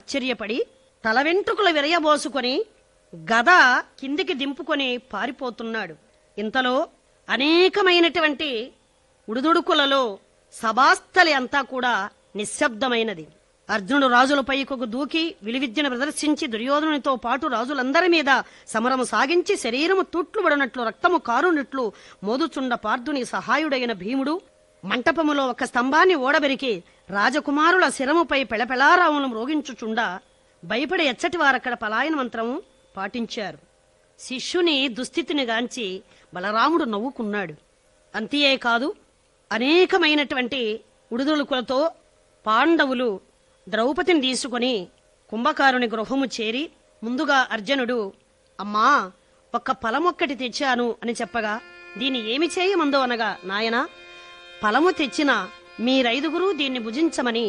ఆశ్చర్యపడి తల వెంట్రుకలు విరయబోసుకొని గద కిందికి దింపుకొని పారిపోతున్నాడు ఇంతలో అనేకమైనటువంటి ఉడుదుడుకులలో సభాస్థలి అంతా కూడా నిశ్శబ్దమైనది అర్జునుడు రాజులపై ఒక దూకి విలువిద్యను ప్రదర్శించి దుర్యోధనునితో పాటు రాజులందరి మీద సమరము సాగించి శరీరము తూట్లు పడినట్లు రక్తము కారునట్లు మోదుచుండ పార్థుని సహాయుడైన భీముడు మంటపములో ఒక స్తంభాన్ని ఓడబెరికి రాజకుమారుల శిరముపై పెళపెళారావును మ్రోగించుచుండా భయపడి ఎచ్చటి వారక్కడ పలాయన మంత్రము పాటించారు శిష్యుని దుస్థితిని గాంచి బలరాముడు నవ్వుకున్నాడు అంతే కాదు అనేకమైనటువంటి ఉడుదులుకులతో పాండవులు ద్రౌపదిని తీసుకొని కుంభకారుని గృహము చేరి ముందుగా అర్జునుడు అమ్మా ఒక్క ఫలమొక్కటి తెచ్చాను అని చెప్పగా దీన్ని ఏమి చేయమందో అనగా నాయనా ఫలము తెచ్చిన మీరైదుగురు దీన్ని భుజించమని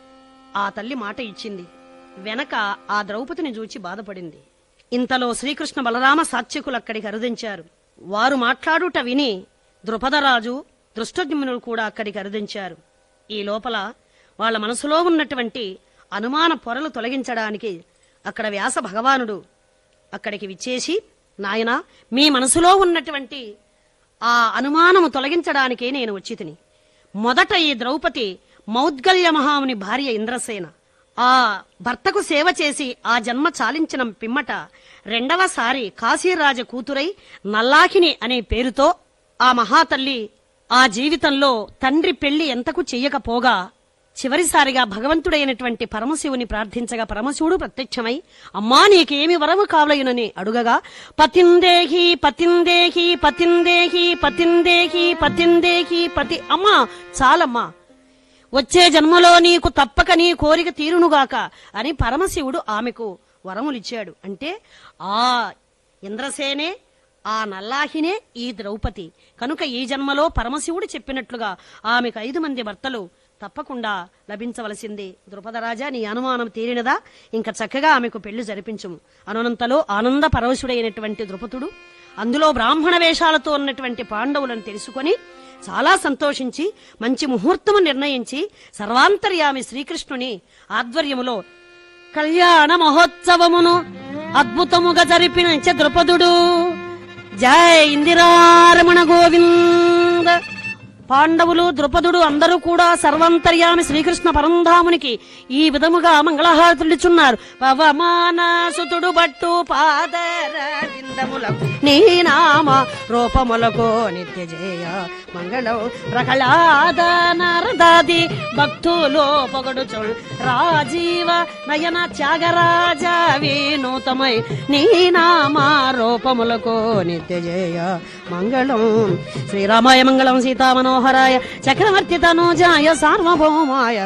ఆ తల్లి మాట ఇచ్చింది వెనక ఆ ద్రౌపదిని చూచి బాధపడింది ఇంతలో శ్రీకృష్ణ బలరామ సాత్యకులు అక్కడికి అరుదించారు వారు మాట్లాడుట విని ద్రుపదరాజు దృష్టజ్ఞునులు కూడా అక్కడికి అరుదించారు ఈ లోపల వాళ్ళ మనసులో ఉన్నటువంటి అనుమాన పొరలు తొలగించడానికి అక్కడ వ్యాస భగవానుడు అక్కడికి విచ్చేసి నాయనా మీ మనసులో ఉన్నటువంటి ఆ అనుమానము తొలగించడానికే నేను వచ్చి తిని మొదట ఈ ద్రౌపది మౌద్గల్య మహాముని భార్య ఇంద్రసేన ఆ భర్తకు సేవ చేసి ఆ జన్మ చాలించిన పిమ్మట రెండవసారి కాశీరాజ కూతురై నల్లాకిని అనే పేరుతో ఆ మహాతల్లి ఆ జీవితంలో తండ్రి పెళ్లి ఎంతకు చెయ్యకపోగా చివరిసారిగా భగవంతుడైనటువంటి పరమశివుని ప్రార్థించగా పరమశివుడు ప్రత్యక్షమై అమ్మా నీకేమి వరము కావలయునని అడుగగా పతిందేహి పతిందేహి పతిందేహి పతిందేహి పతిందేహి పతి అమ్మా చాలమ్మా వచ్చే జన్మలో నీకు తప్పక నీ కోరిక తీరునుగాక అని పరమశివుడు ఆమెకు వరములిచ్చాడు అంటే ఆ ఇంద్రసేనే ఆ నల్లాహినే ఈ ద్రౌపది కనుక ఈ జన్మలో పరమశివుడు చెప్పినట్లుగా ఆమెకు ఐదు మంది భర్తలు తప్పకుండా లభించవలసింది ద్రుపదరాజా నీ అనుమానం తీరినదా ఇంకా చక్కగా ఆమెకు పెళ్లి జరిపించుము అనునంతలో ఆనంద పరవశుడైనటువంటి ద్రుపదుడు అందులో బ్రాహ్మణ వేషాలతో ఉన్నటువంటి పాండవులను తెలుసుకొని చాలా సంతోషించి మంచి ముహూర్తము నిర్ణయించి సర్వాంతర్యామి శ్రీకృష్ణుని ఆధ్వర్యములో కళ్యాణ మహోత్సవమును అద్భుతముగా జరిపిన ద్రుపదుడు జై ఇందిరారమణ గోవింద పాండవులు ద్రుపదుడు అందరూ కూడా సర్వంతర్యామి శ్రీకృష్ణ పరంధామునికి ఈ విధముగా మంగళహారతులిచున్నారు పవమానసుతుడు బట్టు పాదరవిందములకు నీ నామ రూపములకు నిత్య జయ మంగళం ప్రహ్లాద నరదాది భక్తులు పొగడుచు రాజీవ నయన త్యాగరాజ వినూతమై నీ నామ రూపములకు నిత్య జయ మంగళం శ్రీరామాయ మంగళం సీతామనోహరాయ చక్రవర్తి తనూజాయ సార్వభౌమాయ